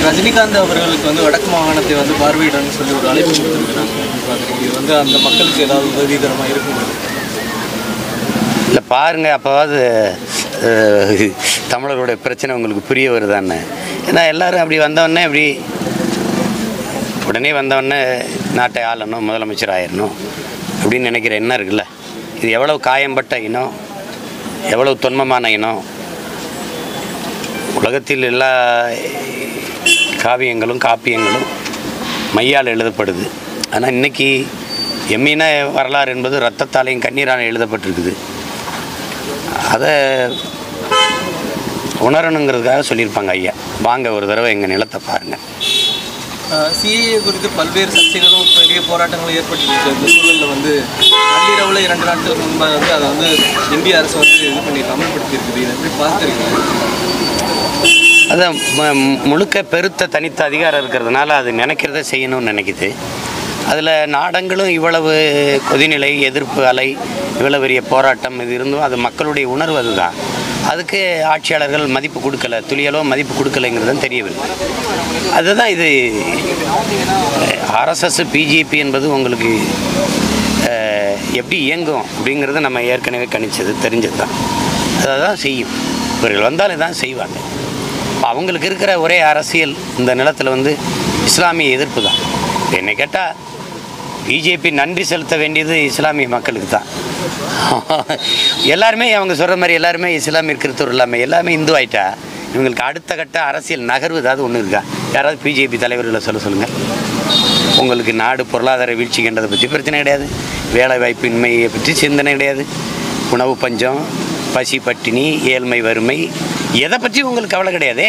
ரஜினிகாந்த் அவர்களுக்கு வந்து வடக்கு மாகாணத்தை வந்து பார்வையிடணும்னு சொல்லி ஒரு அழைப்பு கொடுத்துருக்காங்க பார்க்குறீங்க இது வந்து அந்த மக்களுக்கு ஏதாவது உதவிகரமாக இருக்கும் இல்லை பாருங்கள் அப்போவாது அஹ், தமிழர்களுடைய பிரச்சனை உங்களுக்கு புரிய வருதான்னு ஏன்னா எல்லாரும் அப்படி வந்தவொடனே அப்படி உடனே வந்தவொடனே நாட்டை ஆளணும் முதலமைச்சர் ஆயிடணும் அப்படின்னு நினைக்கிற எண்ணம் இருக்குல்ல இது எவ்வளவு காயம்பட்ட இனம் எவ்வளவு தொன்மமான இனம் உலகத்தில் எல்லா காவியங்களும் காப்பியங்களும் மையால் எழுதப்படுது ஆனால் இன்னைக்கு எம்மின வரலாறு என்பது ரத்தத்தாலையும் கண்ணீரால் எழுதப்பட்டிருக்குது அதை உணரணுங்கிறதுக்காக சொல்லியிருப்பாங்க ஐயா வாங்க ஒரு தடவை எங்கள் நிலத்தை பாருங்கள் சிஏஏ குறித்து பல்வேறு சர்ச்சைகளும் பெரிய போராட்டங்களும் ஏற்பட்டு இந்த சூழலில் வந்து நள்ளிரவில் இரண்டு நாட்களுக்கு முன்பாக வந்து அதை வந்து இந்திய அரசு வந்து இது பண்ணி அமல்படுத்தி இருக்குது இதை எப்படி பார்த்துருக்கீங்க அதான் ம- முழுக்க பெருத்த தனித்த அதிகாரம் இருக்கிறதுனால அது நினைக்கிறத செய்யணும்னு நினைக்குது அதில் நாடங்களும் இவ்வளவு கொதிநிலை எதிர்ப்பு அலை இவ்வளவு பெரிய போராட்டம் இது இருந்தும் அது மக்களுடைய உணர்வு அதுதான் அதுக்கு ஆட்சியாளர்கள் மதிப்பு கொடுக்கல துளியலோ மதிப்பு கொடுக்கலைங்கிறது தான் தெரியவில்லை அதுதான் இது ஆர்எஸ்எஸ் பிஜேபி என்பது உங்களுக்கு அஹ், எப்படி இயங்கும் அப்படிங்கிறத நம்ம ஏற்கனவே கணிச்சது தெரிஞ்சது தான் அதை தான் செய்யும் இவர்கள் வந்தாலே தான் செய்வாங்க அப்ப அவங்களுக்கு இருக்கிற ஒரே அரசியல் இந்த நிலத்தில் வந்து இஸ்லாமிய எதிர்ப்பு தான் என்னை கேட்டால் பிஜேபி நன்றி செலுத்த வேண்டியது இஸ்லாமிய மக்களுக்கு தான் எல்லாருமே அவங்க சொல்கிற மாதிரி எல்லாருமே இஸ்லாமிய கிறிஸ்தவர் இல்லாமல் எல்லாமே இந்து ஆயிட்டா இவங்களுக்கு அடுத்த கட்ட அரசியல் நகர்வு ஏதாவது ஒன்று இருக்கா யாராவது பிஜேபி தலைவர்களை சொல்ல சொல்லுங்கள் உங்களுக்கு நாடு பொருளாதார வீழ்ச்சி கண்டதை பற்றி பிரச்சனை கிடையாது வேலை வாய்ப்பின்மையை பற்றி சிந்தனை கிடையாது உணவு பஞ்சம் பசி பட்டினி ஏழ்மை வறுமை எதை பற்றி உங்களுக்கு கவலை கிடையாதே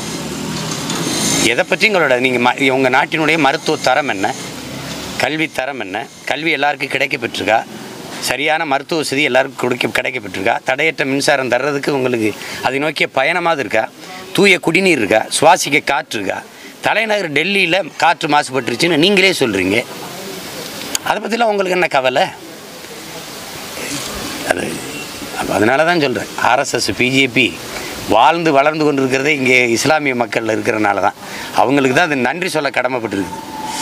எதை பற்றி உங்களோட நீங்கள் ம உங்கள் நாட்டினுடைய மருத்துவ தரம் என்ன கல்வி தரம் என்ன கல்வி எல்லாருக்கும் கிடைக்க பெற்றிருக்கா சரியான மருத்துவ வசதி எல்லாருக்கும் கொடுக்க கிடைக்க பெற்றிருக்கா தடையற்ற மின்சாரம் தர்றதுக்கு உங்களுக்கு அதை நோக்கிய பயணமாவது இருக்கா தூய குடிநீர் இருக்கா சுவாசிக்க காற்று இருக்கா தலைநகர் டெல்லியில் காற்று மாசுபட்டுருச்சுன்னு நீங்களே சொல்கிறீங்க அதை பற்றிலாம் உங்களுக்கு என்ன கவலை அது அப்ப அதனால தான் சொல்கிறேன் ஆர்எஸ்எஸ் பிஜேபி வாழ்ந்து வளர்ந்து கொண்டிருக்கிறதே இங்கே இஸ்லாமிய மக்கள் இருக்கிறனால தான் அவங்களுக்கு தான் அது நன்றி சொல்ல கடமைப்பட்டிருக்கு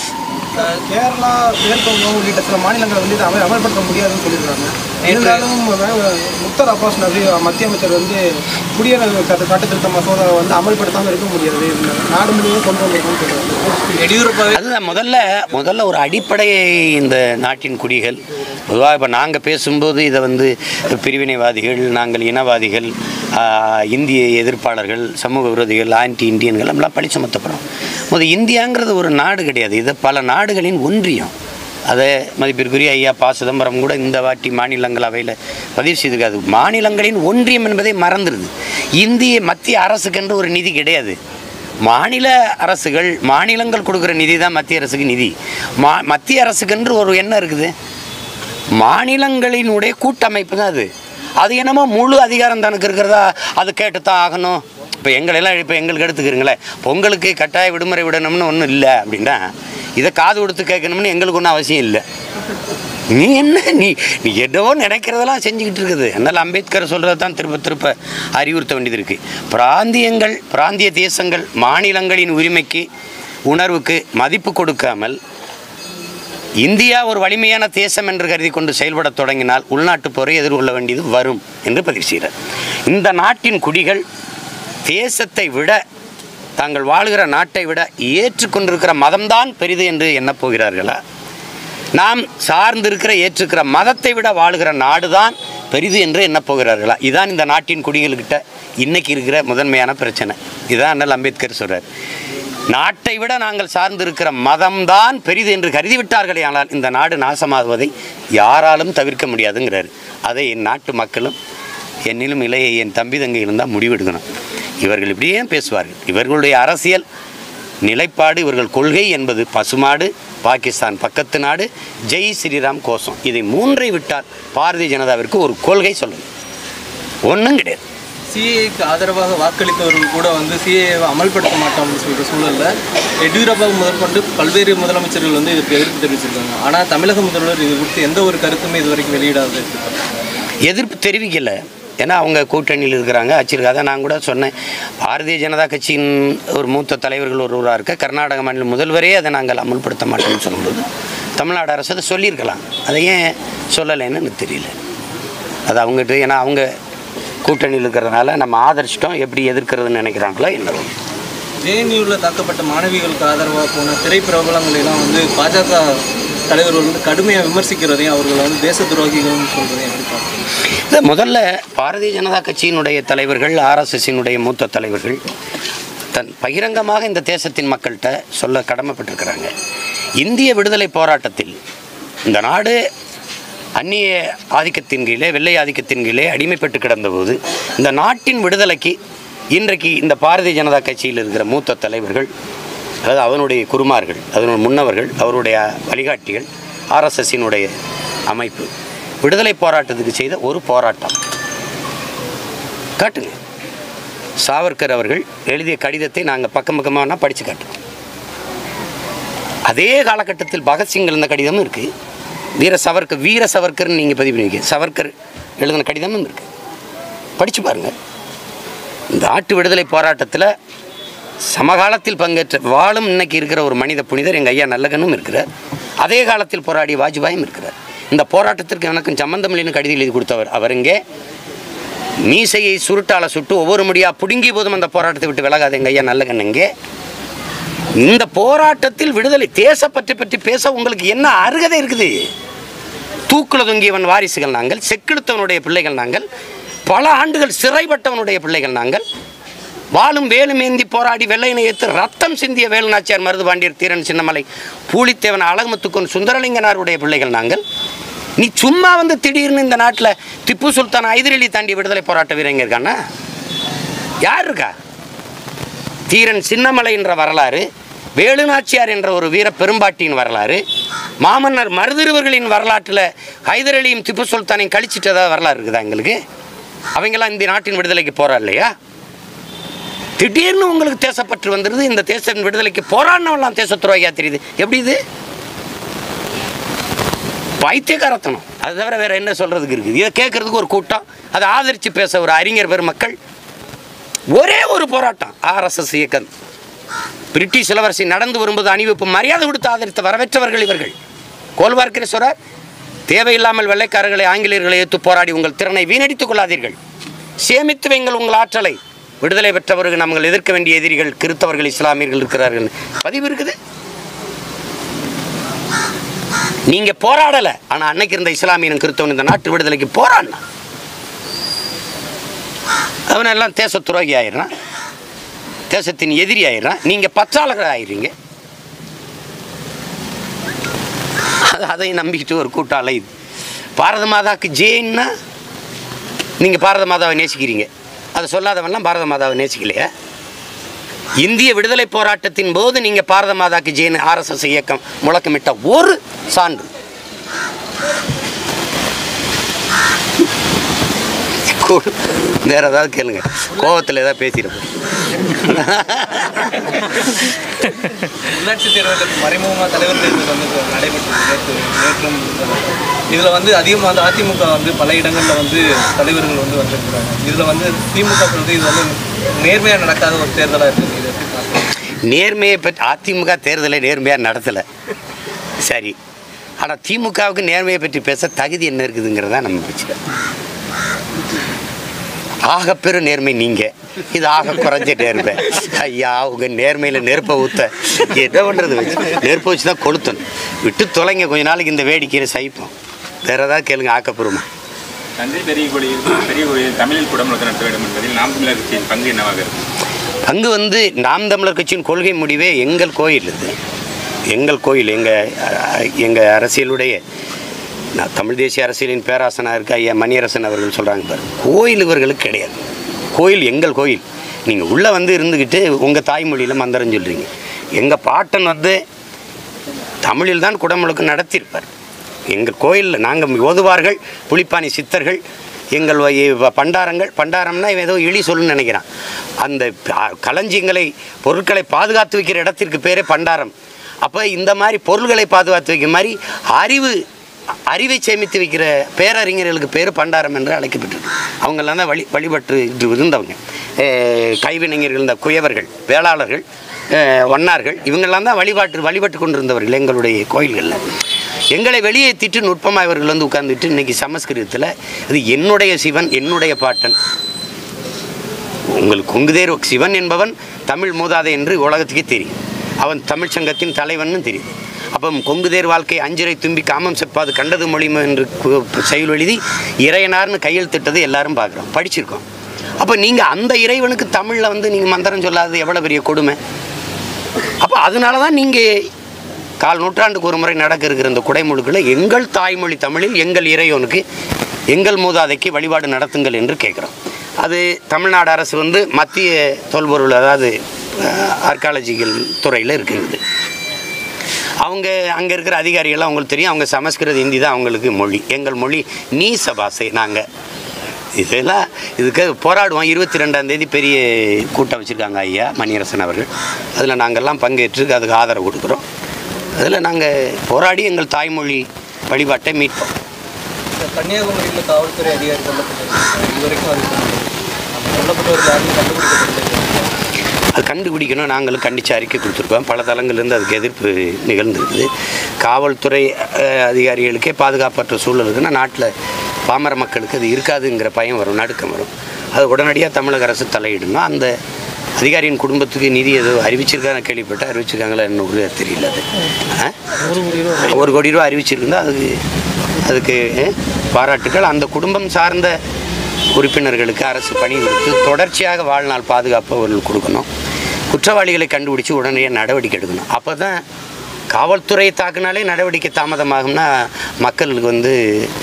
கேரளா மேற்கொள்ளும் உள்ளிட்ட சில மாநிலங்களை வந்து இதை அமல் அமல்படுத்த முடியாதுன்னு சொல்லியிருக்காங்க இருந்தாலும் அஹ், முக்தார் அப்பாஸ் நபி மத்திய அமைச்சர் வந்து குடியரசு சட்ட சட்ட திருத்த மசோதாவை வந்து அமல்படுத்தாமல் இருக்க முடியாது இந்த நாடு முழுவதும் கொண்டு வந்திருக்கோம்னு சொல்றாங்க எடியூரப்பாவே அதுதான் முதல்ல முதல்ல ஒரு அடிப்படை இந்த நாட்டின் குடிகள் பொதுவாக இப்போ நாங்கள் பேசும்போது இதை வந்து பிரிவினைவாதிகள் நாங்கள் இனவாதிகள் ஆஹ், இந்திய எதிர்ப்பாளர்கள் சமூக விரோதிகள் ஆன்டி இந்தியன்கள் நம்மளாம் பழி சுமத்தப்படுறோம் முதல் இந்தியாங்கிறது ஒரு நாடு கிடையாது இது பல நாடுகளின் ஒன்றியம் அதை மதிப்பிற்குரிய ஐயா ப சிதம்பரம் கூட இந்த வாட்டி மாநிலங்களவையில் பதிவு செய்திருக்காது மாநிலங்களின் ஒன்றியம் என்பதை மறந்துடுது இந்திய மத்திய அரசுக்கென்று ஒரு நிதி கிடையாது மாநில அரசுகள் மாநிலங்கள் கொடுக்குற நிதி தான் மத்திய அரசுக்கு நிதி மா மத்திய அரசுக்கென்று ஒரு எண்ணம் இருக்குது மாநிலங்களினுடைய கூட்டமைப்பு தான் அது அது என்னமோ முழு அதிகாரம் தனக்கு இருக்கிறதா அது கேட்டு தான் ஆகணும் இப்போ எங்களெல்லாம் இப்போ எங்களுக்கு எடுத்துக்கிறீங்களே பொங்கலுக்கு கட்டாய விடுமுறை விடணும்னு ஒன்றும் இல்லை அப்படின்னா இதை காது கொடுத்து கேட்கணும்னு எங்களுக்கு ஒன்றும் அவசியம் இல்லை நீ என்ன நீ நீ ஏதோ நினைக்கிறதெல்லாம் செஞ்சுக்கிட்டு இருக்குது அதனால் அம்பேத்கர் சொல்கிறது தான் திரும்ப திரும்ப அறிவுறுத்த வேண்டியது இருக்குது பிராந்தியங்கள் பிராந்திய தேசங்கள் மாநிலங்களின் உரிமைக்கு உணர்வுக்கு மதிப்பு கொடுக்காமல் இந்தியா ஒரு வலிமையான தேசம் என்று கருதி கொண்டு செயல்படத் தொடங்கினால் உள்நாட்டு போரை எதிர்கொள்ள வேண்டியது வரும் என்று பதிவு செய்கிறார் இந்த நாட்டின் குடிகள் தேசத்தை விட தாங்கள் வாழுகிற நாட்டை விட ஏற்றுக்கொண்டிருக்கிற மதம்தான் பெரிது என்று எண்ணப் போகிறார்களா நாம் சார்ந்திருக்கிற ஏற்றுக்கிற மதத்தை விட வாழுகிற நாடுதான் பெரிது என்று எண்ணப் போகிறார்களா இதான் இந்த நாட்டின் குடிகள்கிட்ட இன்னைக்கு இருக்கிற முதன்மையான பிரச்சனை இதான் அண்ணல் அம்பேத்கர் சொல்றார் நாட்டை விட நாங்கள் சார்ந்திருக்கிற மதம்தான் பெரிது என்று கருதிவிட்டார்களே ஆனால் இந்த நாடு நாசமாகுவதை யாராலும் தவிர்க்க முடியாதுங்கிறார் அதை என் நாட்டு மக்களும் என்னிலும் இளைய என் தம்பி தங்கை இருந்தால் முடிவெடுக்கணும் இவர்கள் இப்படியே பேசுவார்கள் இவர்களுடைய அரசியல் நிலைப்பாடு இவர்கள் கொள்கை என்பது பசுமாடு பாகிஸ்தான் பக்கத்து நாடு ஜெய் ஸ்ரீராம் கோஷம் இதை மூன்றை விட்டால் பாரதிய ஜனதாவிற்கு ஒரு கொள்கை சொல்லுங்க ஒன்றும் கிடையாது சிஏக்கு ஆதரவாக வாக்களித்தவர்கள் கூட வந்து சிஏவை அமல்படுத்த மாட்டோம்னு சொல்கிற சூழலில் எடியூரப்பா முதற்கொண்டு பல்வேறு முதலமைச்சர்கள் வந்து இதுக்கு எதிர்ப்பு தெரிவிச்சிருக்காங்க ஆனால் தமிழக முதல்வர் இது குறித்து எந்த ஒரு கருத்துமே இது வரைக்கும் வெளியிடாத இருக்காங்க எதிர்ப்பு தெரிவிக்கல ஏன்னா அவங்க கூட்டணியில் இருக்கிறாங்க ஆச்சிருக்காங்க நான் கூட சொன்னேன் பாரதிய ஜனதா கட்சியின் ஒரு மூத்த தலைவர்கள் ஒருவராக இருக்க கர்நாடக மாநில முதல்வரே அதை நாங்கள் அமுல்படுத்த மாட்டோம்னு சொல்லும்போது தமிழ்நாடு அரசு அதை சொல்லியிருக்கலாம் அதை ஏன் சொல்லலைன்னு எனக்கு தெரியல அது அவங்ககிட்ட ஏன்னா அவங்க கூட்டணியில் இருக்கிறதுனால நம்ம ஆதரிச்சிட்டோம் எப்படி எதிர்க்கிறதுன்னு நினைக்கிறாங்களோ என்னவோ ஜேஎன்யூவில் தாக்கப்பட்ட மாணவிகளுக்கு ஆதரவாக போன திரைப்பிரபலங்களை எல்லாம் வந்து பாஜக தலைவர்கள் வந்து கடுமையாக விமர்சிக்கிறதையும் அவர்களை வந்து தேச துரோகிகள்னு சொல்கிறதையும் எப்படி பார்க்குறீங்க இது முதல்ல பாரதிய ஜனதா கட்சியினுடைய தலைவர்கள் ஆர்எஸ்எஸ்ஸினுடைய மூத்த தலைவர்கள் தன் பகிரங்கமாக இந்த தேசத்தின் மக்கள்கிட்ட சொல்ல கடமைப்பட்டிருக்கிறாங்க இந்திய விடுதலை போராட்டத்தில் இந்த நாடு அந்நிய ஆதிக்கத்தின் கீழே வெள்ளை ஆதிக்கத்தின் கீழே அடிமைப்பட்டு கிடந்தபோது இந்த நாட்டின் விடுதலைக்கு இன்றைக்கு இந்த பாரதிய ஜனதா கட்சியில் இருக்கிற மூத்த தலைவர்கள் அதாவது அவனுடைய குருமார்கள் அதனுடைய முன்னவர்கள் அவருடைய வழிகாட்டிகள் ஆர்எஸ்எஸ்ஸினுடைய அமைப்பு விடுதலை போராட்டத்துக்கு செய்த ஒரு போராட்டம் காட்டுங்க சாவர்கர் அவர்கள் எழுதிய கடிதத்தை நாங்கள் பக்கம் பக்கமாக படித்து காட்டுறோம் அதே காலகட்டத்தில் பகத்சிங் எழுந்த கடிதமும் இருக்குது வீர சவர்கர் வீர சவர்கர்னு நீங்கள் பதிவு பண்ணிக்க சவர்கர் எழுதின கடிதமும் இருக்குது படித்து பாருங்கள் இந்த நாட்டு விடுதலை போராட்டத்தில் சமகாலத்தில் பங்கேற்ற வாழும் இன்னைக்கு இருக்கிற ஒரு மனித புனிதர் எங்கள் ஐயா நல்லகனும் இருக்கிறார் அதே காலத்தில் போராடிய வாஜ்பாயும் இருக்கிறார் இந்த போராட்டத்திற்கு எனக்கும் சம்பந்தம் இல்லைன்னு கடிதம் எழுதி கொடுத்தவர் அவர் இங்கே மீசையை சுருட்டால சுட்டு ஒவ்வொரு முடியா புடுங்கி போதும் அந்த போராட்டத்தை விட்டு விலகாது எங்கள் ஐயா நல்லகன் இங்கே இந்த போராட்டத்தில் விடுதலை தேசப்பற்றி பற்றி பேச உங்களுக்கு என்ன அருகதை இருக்குது தூக்குல தொங்கியவன் வாரிசுகள் நாங்கள் செக்கெடுத்தவனுடைய பிள்ளைகள் நாங்கள் பல ஆண்டுகள் சிறைப்பட்டவனுடைய பிள்ளைகள் நாங்கள் வாழும் வேலுமேந்தி போராடி வெள்ளையனை ஏற்று ரத்தம் சிந்திய வேலுநாச்சியார் மருது பாண்டியர் தீரன் சின்னமலை பூலித்தேவன் அழகுமுத்துக்கொன் சுந்தரலிங்கனாருடைய பிள்ளைகள் நாங்கள் நீ சும்மா வந்து திடீர்னு இந்த நாட்டில் திப்பு சுல்தான் ஐதரலி தாண்டி விடுதலை போராட்ட வீரங்க இருக்கானா யார் இருக்கா தீரன் சின்னமலை என்ற வரலாறு வேலுநாச்சியார் என்ற ஒரு வீர பெரும்பாட்டியின் வரலாறு மாமன்னர் மருதிருவர்களின் வரலாற்றில் ஹைதர் அலியும் திப்பு சுல்தானையும் கழிச்சிட்டதா வரலாறு இருக்குதா எங்களுக்கு அவங்கெல்லாம் இந்த நாட்டின் விடுதலைக்கு போறா இல்லையா திடீர்னு உங்களுக்கு தேசப்பற்று வந்துடுது இந்த தேசத்தின் விடுதலைக்கு போராடினவெல்லாம் தேச துரோகியா தெரியுது எப்படி இது பைத்தியக்காரத்தனம் அது தவிர வேற என்ன சொல்றதுக்கு இருக்குது இதை கேட்கறதுக்கு ஒரு கூட்டம் அதை ஆதரித்து பேச ஒரு அறிஞர் பெருமக்கள் ஒரே ஒரு போராட்டம் ஆர்எஸ்எஸ் இயக்கம் பிரிட்டிஷ் இளவரசி நடந்து வரும்போது அணிவிப்பு மரியாதை கொடுத்து ஆதரித்த வரவேற்றவர்கள் இவர்கள் கோல்வார்க்கரேஸ்வரர் தேவையில்லாமல் வெள்ளைக்காரர்களை ஆங்கிலேயர்களை ஏற்று போராடி உங்கள் திறனை வீணடித்துக் கொள்ளாதீர்கள் சேமித்து வைங்கள் உங்கள் ஆற்றலை விடுதலை பெற்றவர்கள் நம்மள் எதிர்க்க வேண்டிய எதிரிகள் கிறித்தவர்கள் இஸ்லாமியர்கள் இருக்கிறார்கள் பதிவு இருக்குது நீங்க போராடல ஆனா அன்னைக்கு இருந்த இஸ்லாமியனும் கிறித்தவன் இந்த நாட்டு விடுதலைக்கு போராடினான் அவனெல்லாம் தேச துரோகி ஆயிடுறான் தேசத்தின் எதிரி ஆயிடுறான் நீங்க பற்றாளர்கள் ஆயிடுறீங்க அது அதையும் நம்பிக்கிட்டு ஒரு கூட்டம் அலையுது பாரத மாதாக்கு ஜேன்னா நீங்க பாரத மாதாவை நேசிக்கிறீங்க அதை சொல்லாதவன்லாம் பாரத மாதாவை நேசிக்கலையா இந்திய விடுதலை போராட்டத்தின் போது நீங்க பாரத மாதாக்கு ஜெயின் ஆர்எஸ்எஸ் இயக்கம் முழக்கமிட்ட ஒரு சான்று கூ- வேற ஏதாவது கேளுங்க கோவத்தில் ஏதாவது பேசிடுறோம் உள்ளாட்சி தேர்தலுக்கு மறைமுகமாக தலைவர் தேர்தல் வந்து நடைபெற்றது நேற்று நேற்றும் இதில் வந்து அதிகமாக வந்து அதிமுக வந்து பல இடங்களில் வந்து தலைவர்கள் வந்து வந்திருக்கிறாங்க இதில் வந்து திமுக சொல்றது இது வந்து நேர்மையாக நடக்காத ஒரு தேர்தலாக இருக்குது இது எப்படி பார்க்குறீங்க நேர்மையை பற்றி அதிமுக தேர்தலை நேர்மையாக நடத்தலை சரி ஆனால் திமுகவுக்கு நேர்மையை பற்றி பேச தகுதி என்ன இருக்குதுங்கிறதா நம்ம பிரச்சனை ஆகப்பெரு நேர்மை நீங்கள் இது ஆக குறைஞ்ச நேர்மை ஐயா உங்கள் நேர்மையில் நெருப்பை ஊற்ற என்ன பண்ணுறது வச்சு நெருப்பை வச்சு தான் கொளுத்தணும் விட்டு தொலைங்க கொஞ்ச நாளைக்கு இந்த வேடிக்கையை சகிப்போம் வேற ஏதாவது கேளுங்க ஆக்கப்பெருமா தஞ்சை பெரிய கோயில் பெரிய கோயில் தமிழில் குடமுழுக்க நடத்த வேண்டும் என்பதில் நாம் தமிழர் கட்சியின் பங்கு என்னவாக இருக்கும் அங்கு வந்து நாம் தமிழர் கட்சியின் கொள்கை முடிவே எங்கள் கோயில் இது எங்கள் கோயில் எங்கள் எங்கள் அரசியலுடைய நான் தமிழ் தேசிய அரசியலின் பேராசனாக இருக்க ஐயா மணியரசன் அவர்கள் சொல்கிறாங்க பாரு கோயில் இவர்களுக்கு கிடையாது கோயில் எங்கள் கோயில் நீங்கள் உள்ளே வந்து இருந்துக்கிட்டு உங்கள் தாய்மொழியில் மந்திரம் சொல்கிறீங்க எங்கள் பாட்டன் வந்து தமிழில் தான் குடமுழுக்கு நடத்தியிருப்பார் எங்கள் கோயிலில் நாங்கள் ஓதுவார்கள் புலிப்பாணி சித்தர்கள் எங்கள் வ- பண்டாரங்கள் பண்டாரம்னா இவன் ஏதோ இழி சொல்லுன்னு நினைக்கிறான் அந்த ப- களஞ்சியங்களை பொருட்களை பாதுகாத்து வைக்கிற இடத்திற்கு பேரே பண்டாரம் அப்போ இந்த மாதிரி பொருள்களை பாதுகாத்து வைக்கிற மாதிரி அறிவு அறிவை சேமித்து வைக்கிற பேரறிஞர்களுக்கு பேர் பண்டாரம் என்று அழைக்கப்பட்டிருக்கு அவங்கெல்லாம் தான் வழி வழிபட்டு இது இருந்தவங்க அஹ் கைவினைஞர்கள் இந்த குயவர்கள் வேளாளர்கள் அஹ் ஒன்னார்கள் இவங்கெல்லாம் தான் வழிபாட்டு வழிபட்டு கொண்டிருந்தவர்கள் எங்களுடைய கோயில்களில் எங்களை வெளியேற்றிட்டு நுட்பமாக இவர்கள் வந்து உட்கார்ந்துட்டு இன்னைக்கு சமஸ்கிருதத்தில் இது என்னுடைய சிவன் என்னுடைய பாட்டன் உங்களுக்கு கொங்குதேர் சிவன் என்பவன் தமிழ் மூதாதை என்று உலகத்துக்கே தெரியும் அவன் தமிழ் சங்கத்தின் தலைவன்னு தெரியும் அப்போ கொங்குதேர் வாழ்க்கை அஞ்சிரை தும்பி காமம் செப்பாது கண்டது மொழிம என்று கு- செயல் எழுதி இறையனார்னு கையெழுத்திட்டது எல்லாரும் பார்க்குறோம் படிச்சிருக்கோம் அப்போ நீங்கள் அந்த இறைவனுக்கு தமிழில் வந்து நீங்கள் மந்திரம் சொல்லாதது எவ்வளோ பெரிய கொடுமை அப்போ அதனால தான் நீங்கள் கால் நூற்றாண்டுக்கு ஒரு முறை நடக்க இருக்கிற இந்த குடைமுழுக்கில் எங்கள் தாய்மொழி தமிழில் எங்கள் இறைவனுக்கு எங்கள் மூதாதைக்கு வழிபாடு நடத்துங்கள் என்று கேட்குறோம் அது தமிழ்நாடு அரசு வந்து மத்திய தொல்பொருள் அதாவது ஆர்காலஜிக்கல் துறையில் இருக்கிறது அவங்க அங்கே இருக்கிற அதிகாரிகள்லாம் அவங்களுக்கு தெரியும் அவங்க சமஸ்கிருத ஹிந்தி தான் அவங்களுக்கு மொழி எங்கள் மொழி நீச பாஷை நாங்கள் இதெல்லாம் இதுக்கு போராடுவோம் இருபத்தி ரெண்டாம் தேதி பெரிய கூட்டம் வச்சுருக்காங்க ஐயா மணியரசன் அவர்கள் அதில் நாங்கள்லாம் பங்கேற்று அதுக்கு ஆதரவு கொடுக்குறோம் அதில் நாங்கள் போராடி எங்கள் தாய்மொழி வழிபாட்டை மீட்போம் இந்த கன்னியாகுமரியில் காவல்துறை அதிகாரி கொல்லப்பட்டிருக்காங்க இது வரைக்கும் அது கொல்லப்பட்டவர்கள் யாருமே கண்டுபிடிக்கப்பட்டிருக்காங்க அது கண்டுபிடிக்கணும் நாங்களும் கண்டித்து அறிக்கை கொடுத்துருக்கோம் பல தளங்கள்லேருந்து அதுக்கு எதிர்ப்பு நிகழ்ந்திருக்குது காவல்துறை அஹ், அதிகாரிகளுக்கே பாதுகாப்பற்ற சூழல் இருக்குன்னா நாட்டில் பாமர மக்களுக்கு அது இருக்காதுங்கிற பயம் வரும் நடுக்கம் வரும் அது உடனடியாக தமிழக அரசு தலையிடணும் அந்த அதிகாரியின் குடும்பத்துக்கு நிதி ஏதோ அறிவிச்சிருக்காங்க கேள்விப்பட்டேன் அறிவிச்சிருக்காங்களா என்ன உறுதியாக தெரியல அது ஆ? ஒரு கோடி ரூபா அறிவிச்சிருந்தா அதுக்கு அதுக்கு அஹ், பாராட்டுக்கள் அந்த குடும்பம் சார்ந்த உறுப்பினர்களுக்கு அரசு பணி கொடுத்து தொடர்ச்சியாக வாழ்நாள் பாதுகாப்பு அவர்கள் கொடுக்கணும் குற்றவாளிகளை கண்டுபிடிச்சு உடனே நடவடிக்கை எடுக்கணும் அப்போ தான் காவல்துறையை தாக்குனாலே நடவடிக்கை தாமதமாகும்னா மக்களுக்கு வந்து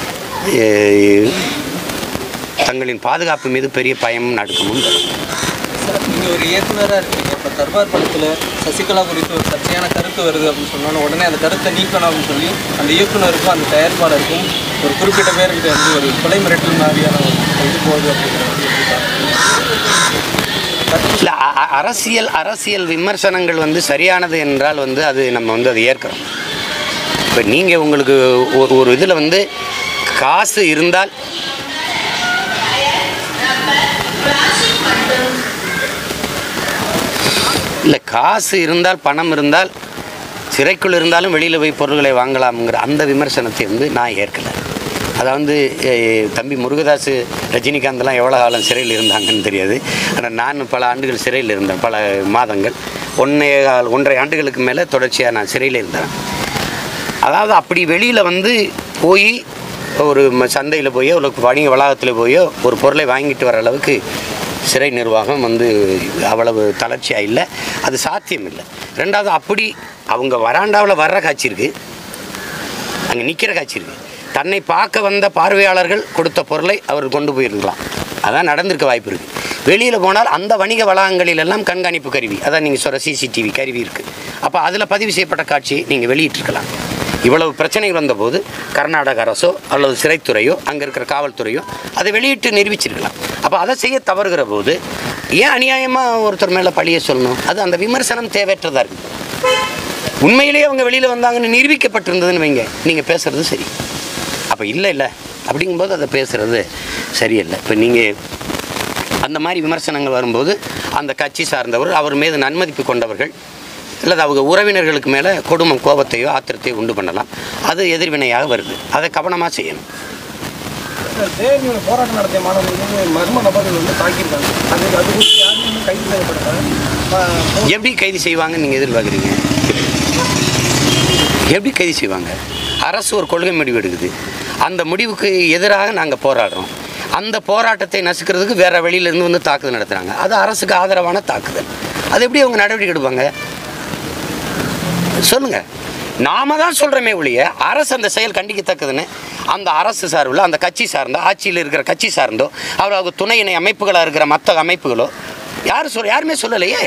அஹ், தங்களின் பாதுகாப்பு மீது பெரிய பயமும் நடுக்கமும் வரும் சார் நீங்கள் ஒரு இயக்குனராக இருக்கீங்க இப்போ தர்பார் படத்தில் சசிகலா குறித்து ஒரு சர்ச்சையான கருத்து வருது அப்படின்னு சொன்னோன்னே உடனே அந்த கருத்தை நீக்கணும் அப்படின்னு சொல்லி அந்த இயக்குனருக்கும் அந்த தயாரிப்பாளருக்கும் ஒரு குறிப்பிட்ட பேர்கிட்ட வந்து ஒரு கொலை மிரட்டல் மாதிரியான ஒரு இது போகுது அப்படிங்கிற மாதிரி எப்படி பார்க்குறீங்க? இல்லை அ- அ- அரசியல் அரசியல் விமர்சனங்கள் வந்து சரியானது என்றால் வந்து அது நம்ம வந்து அதை ஏற்கிறோம் இப்போ நீங்கள் உங்களுக்கு ஒரு ஒரு இதில் வந்து காசு இருந்தால் இல்லை காசு இருந்தால் பணம் இருந்தால் சிறைக்குள் இருந்தாலும் வெளியில் போய் பொருள்களை வாங்கலாம்ங்கிற அந்த விமர்சனத்தை வந்து நான் ஏற்கலை அதாவது அஹ், தம்பி முருகதாஸ் ரஜினிகாந்த்லாம் எவ்வளோ காலம் சிறையில் இருந்தாங்கன்னு தெரியாது ஆனால் நான் பல ஆண்டுகள் சிறையில் இருந்தேன் பல மாதங்கள் ஒன்றே கால் ஒன்றரை ஆண்டுகளுக்கு மேலே தொடர்ச்சியாக நான் சிறையில் இருந்தேன் அதாவது அப்படி வெளியில் வந்து போய் ஒரு சந்தையில் போயோ ஒரு வணிக வளாகத்தில் போயோ ஒரு பொருளை வாங்கிட்டு வர அளவுக்கு சிறை நிர்வாகம் வந்து அவ்வளவு தளர்ச்சியாக இல்லை அது சாத்தியம் இல்லை ரெண்டாவது அப்படி அவங்க வராண்டாவில் வர்ற காட்சி இருக்குது அங்கே நிற்கிற காட்சி இருக்குது தன்னை பார்க்க வந்த பார்வையாளர்கள் கொடுத்த பொருளை அவர் கொண்டு போயிருக்கலாம் அதான் நடந்திருக்க வாய்ப்பு இருக்குது வெளியில் போனால் அந்த வணிக வளாகங்களில் எல்லாம் கண்காணிப்பு கருவி அதான் நீங்கள் சொல்கிற சிசிடிவி கருவி இருக்குது அப்போ அதில் பதிவு செய்யப்பட்ட காட்சியை நீங்கள் வெளியிட்டிருக்கலாம் இவ்வளவு பிரச்சனைகள் வந்தபோது கர்நாடக அரசோ அல்லது சிறைத்துறையோ அங்கே இருக்கிற காவல்துறையோ அதை வெளியிட்டு நிரூபிச்சிருக்கலாம் அப்போ அதை செய்ய தவறுகிற போது ஏன் அநியாயமாக ஒருத்தர் மேலே பழிய சொல்லணும் அது அந்த விமர்சனம் தேவையற்றதாக இருக்குது உண்மையிலேயே அவங்க வெளியில் வந்தாங்கன்னு நிரூபிக்கப்பட்டிருந்ததுன்னு வைங்க நீங்கள் பேசுகிறது சரி அப்போ இல்லை இல்லை அப்படிங்கும்போது அதை பேசுகிறது சரியில்லை இப்போ நீங்கள் அந்த மாதிரி விமர்சனங்கள் வரும்போது அந்த கட்சி சார்ந்தவர் அவர் மீது நன்மதிப்பு கொண்டவர்கள் அல்லது அவங்க உறவினர்களுக்கு மேலே கொடுமம் கோபத்தையோ ஆத்திரத்தையோ உண்டு பண்ணலாம் அது எதிர்வினையாக வருது அதை கவனமாக செய்யணும் தேனியில் போராட்டம் நடத்திய மாணவர்கள் வந்து மர்ம நபர்கள் வந்து தாக்கியிருக்காங்க அது அது குறித்து யாரும் இன்னும் கைது செய்யப்பட்டாங்க எப்படி கைது செய்வாங்கன்னு நீங்கள் எதிர்பார்க்குறீங்க எப்படி கைது செய்வாங்க அரசு ஒரு கொள்கை முடிவு எடுக்குது அந்த முடிவுக்கு எதிராக நாங்கள் போராடுறோம் அந்த போராட்டத்தை நசுக்கிறதுக்கு வேற வெளியிலேருந்து வந்து தாக்குதல் நடத்துகிறாங்க அது அரசுக்கு ஆதரவான தாக்குதல் அது எப்படி அவங்க நடவடிக்கை எடுப்பாங்க சொல்லுங்க நாம தான் சொல்கிறோமே ஒழிய அரசு அந்த செயல் கண்டிக்கத்தக்கதுன்னு அந்த அரசு சார்பில் அந்த கட்சி சார்ந்தோ ஆட்சியில் இருக்கிற கட்சி சார்ந்தோ அவர் அவங்க துணை இணை அமைப்புகளாக இருக்கிற மற்ற அமைப்புகளோ யார் சொல் யாருமே சொல்லலையே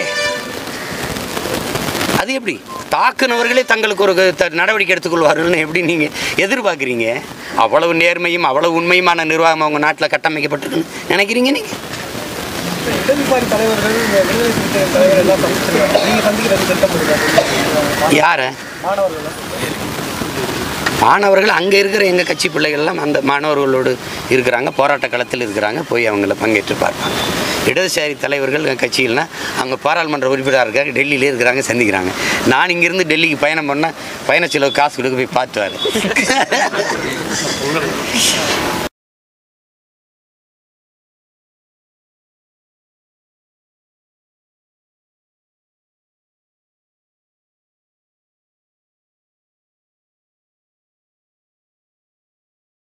அது எப்படி தாக்குனவர்களே தங்களுக்கு ஒரு த- நடவடிக்கை எடுத்துக்கொள்வார்கள்னு எப்படி நீங்கள் எதிர்பார்க்குறீங்க அவ்வளவு நேர்மையும் அவ்வளவு உண்மையுமான நிர்வாகம் அவங்க நாட்டில் கட்டமைக்கப்பட்டிருக்குன்னு நினைக்கிறீங்க நீங்கள் இடதுபாரி தலைவர்கள் இந்த விடுதலை சிறுத்தை தலைவர் எல்லாம் சந்திச்சிருக்காங்க நீங்கள் சந்திக்கிறது திட்டம் இருக்காங்க யாரை மாணவர்கள் மாணவர்கள் அங்கே இருக்கிற எங்கள் கட்சி பிள்ளைகள்லாம் அந்த மாணவர்களோடு இருக்கிறாங்க போராட்ட களத்தில் இருக்கிறாங்க போய் அவங்கள பங்கேற்று பார்ப்பாங்க இடதுசாரி தலைவர்கள் கட்சிகள்னா அவங்க பாராளுமன்ற உறுப்பினராக இருக்காங்க டெல்லியிலே இருக்கிறாங்க சந்திக்கிறாங்க நான் இங்கேருந்து டெல்லிக்கு பயணம் பண்ணால் பயண செலவு காசு கொடுக்க போய் பார்த்து வரேன்